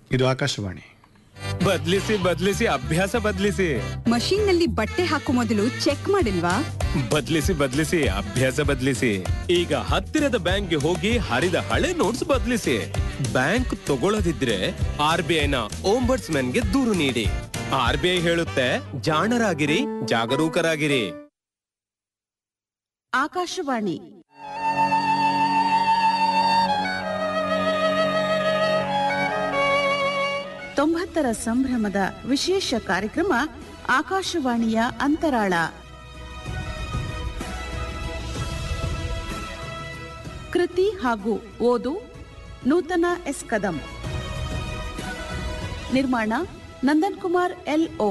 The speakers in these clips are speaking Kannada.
ಇದು ಆಕಾಶವಾಣಿ ಬದ್ಲಿಸಿ ಬದ್ಲಿಸಿ ಅಭ್ಯಾಸ ಬದ್ಲಿಸಿ ಮಷೀನ್ ನಲ್ಲಿ ಬಟ್ಟೆ ಹಾಕೋ ಮೊದಲು ಚೆಕ್ ಮಾಡಿಲ್ವಾ ಬದ್ಲಿಸಿ ಬದ್ಲಿಸಿ ಅಭ್ಯಾಸ ಬದ್ಲಿಸಿ ಈಗ ಹತ್ತಿರದ ಬ್ಯಾಂಕ್ಗೆ ಹೋಗಿ ಹರಿದ ಹಳೆ ನೋಟ್ಸ್ ಬದ್ಲಿಸಿ ಬ್ಯಾಂಕ್ ತಗೊಳ್ಳದಿದ್ರೆ ಆರ್ ಬಿ ಐನ ಗೆ ದೂರು ನೀಡಿ ಆರ್ ಬಿ ಐ ಹೇಳುತ್ತೆ ಜಾಣರಾಗಿರಿ ಜಾಗರೂಕರಾಗಿರಿ ಆಕಾಶವಾಣಿ ತೊಂಬತ್ತರ ಸಂಭ್ರಮದ ವಿಶೇಷ ಕಾರ್ಯಕ್ರಮ ಆಕಾಶವಾಣಿಯ ಅಂತರಾಳ ಕೃತಿ ಹಾಗೂ ಓದು ನೂತನ ಎಸ್ ಕದಂ ನಿರ್ಮಾಣ ನಂದನ್ ಕುಮಾರ್ ಎಲ್ ಓ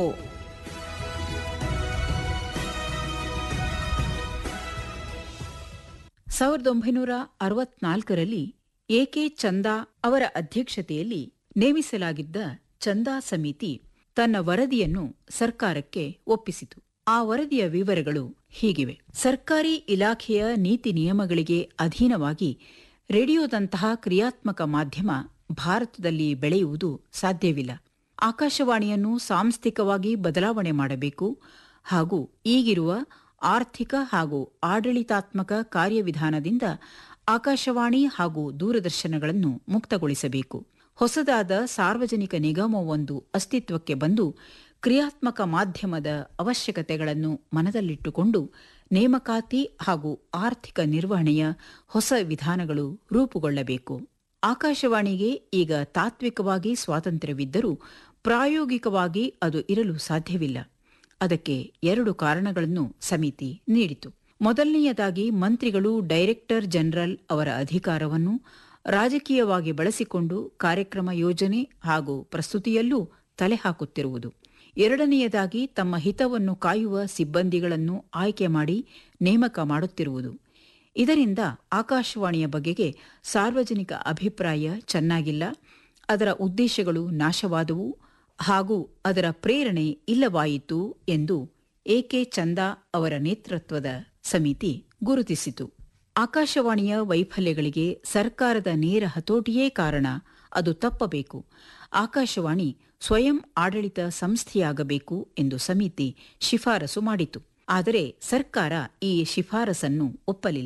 ಸಾವಿರದ ಒಂಬೈನೂರ ಅರವತ್ನಾಲ್ಕರಲ್ಲಿ ಎಕೆ ಚಂದಾ ಅವರ ಅಧ್ಯಕ್ಷತೆಯಲ್ಲಿ ನೇಮಿಸಲಾಗಿದ್ದ ಚಂದಾ ಸಮಿತಿ ತನ್ನ ವರದಿಯನ್ನು ಸರ್ಕಾರಕ್ಕೆ ಒಪ್ಪಿಸಿತು ಆ ವರದಿಯ ವಿವರಗಳು ಹೀಗಿವೆ ಸರ್ಕಾರಿ ಇಲಾಖೆಯ ನೀತಿ ನಿಯಮಗಳಿಗೆ ಅಧೀನವಾಗಿ ರೇಡಿಯೋದಂತಹ ಕ್ರಿಯಾತ್ಮಕ ಮಾಧ್ಯಮ ಭಾರತದಲ್ಲಿ ಬೆಳೆಯುವುದು ಸಾಧ್ಯವಿಲ್ಲ ಆಕಾಶವಾಣಿಯನ್ನು ಸಾಂಸ್ಥಿಕವಾಗಿ ಬದಲಾವಣೆ ಮಾಡಬೇಕು ಹಾಗೂ ಈಗಿರುವ ಆರ್ಥಿಕ ಹಾಗೂ ಆಡಳಿತಾತ್ಮಕ ಕಾರ್ಯವಿಧಾನದಿಂದ ಆಕಾಶವಾಣಿ ಹಾಗೂ ದೂರದರ್ಶನಗಳನ್ನು ಮುಕ್ತಗೊಳಿಸಬೇಕು ಹೊಸದಾದ ಸಾರ್ವಜನಿಕ ನಿಗಮವೊಂದು ಅಸ್ತಿತ್ವಕ್ಕೆ ಬಂದು ಕ್ರಿಯಾತ್ಮಕ ಮಾಧ್ಯಮದ ಅವಶ್ಯಕತೆಗಳನ್ನು ಮನದಲ್ಲಿಟ್ಟುಕೊಂಡು ನೇಮಕಾತಿ ಹಾಗೂ ಆರ್ಥಿಕ ನಿರ್ವಹಣೆಯ ಹೊಸ ವಿಧಾನಗಳು ರೂಪುಗೊಳ್ಳಬೇಕು ಆಕಾಶವಾಣಿಗೆ ಈಗ ತಾತ್ವಿಕವಾಗಿ ಸ್ವಾತಂತ್ರ್ಯವಿದ್ದರೂ ಪ್ರಾಯೋಗಿಕವಾಗಿ ಅದು ಇರಲು ಸಾಧ್ಯವಿಲ್ಲ ಅದಕ್ಕೆ ಎರಡು ಕಾರಣಗಳನ್ನು ಸಮಿತಿ ನೀಡಿತು ಮೊದಲನೆಯದಾಗಿ ಮಂತ್ರಿಗಳು ಡೈರೆಕ್ಟರ್ ಜನರಲ್ ಅವರ ಅಧಿಕಾರವನ್ನು ರಾಜಕೀಯವಾಗಿ ಬಳಸಿಕೊಂಡು ಕಾರ್ಯಕ್ರಮ ಯೋಜನೆ ಹಾಗೂ ಪ್ರಸ್ತುತಿಯಲ್ಲೂ ತಲೆ ಹಾಕುತ್ತಿರುವುದು ಎರಡನೆಯದಾಗಿ ತಮ್ಮ ಹಿತವನ್ನು ಕಾಯುವ ಸಿಬ್ಬಂದಿಗಳನ್ನು ಆಯ್ಕೆ ಮಾಡಿ ನೇಮಕ ಮಾಡುತ್ತಿರುವುದು ಇದರಿಂದ ಆಕಾಶವಾಣಿಯ ಬಗೆಗೆ ಸಾರ್ವಜನಿಕ ಅಭಿಪ್ರಾಯ ಚೆನ್ನಾಗಿಲ್ಲ ಅದರ ಉದ್ದೇಶಗಳು ನಾಶವಾದವು ಹಾಗೂ ಅದರ ಪ್ರೇರಣೆ ಇಲ್ಲವಾಯಿತು ಎಂದು ಎಕೆ ಚಂದಾ ಅವರ ನೇತೃತ್ವದ ಸಮಿತಿ ಗುರುತಿಸಿತು ಆಕಾಶವಾಣಿಯ ವೈಫಲ್ಯಗಳಿಗೆ ಸರ್ಕಾರದ ನೇರ ಹತೋಟಿಯೇ ಕಾರಣ ಅದು ತಪ್ಪಬೇಕು ಆಕಾಶವಾಣಿ ಸ್ವಯಂ ಆಡಳಿತ ಸಂಸ್ಥೆಯಾಗಬೇಕು ಎಂದು ಸಮಿತಿ ಶಿಫಾರಸು ಮಾಡಿತು ಆದರೆ ಸರ್ಕಾರ ಈ ಶಿಫಾರಸನ್ನು ಒಪ್ಪಲಿಲ್ಲ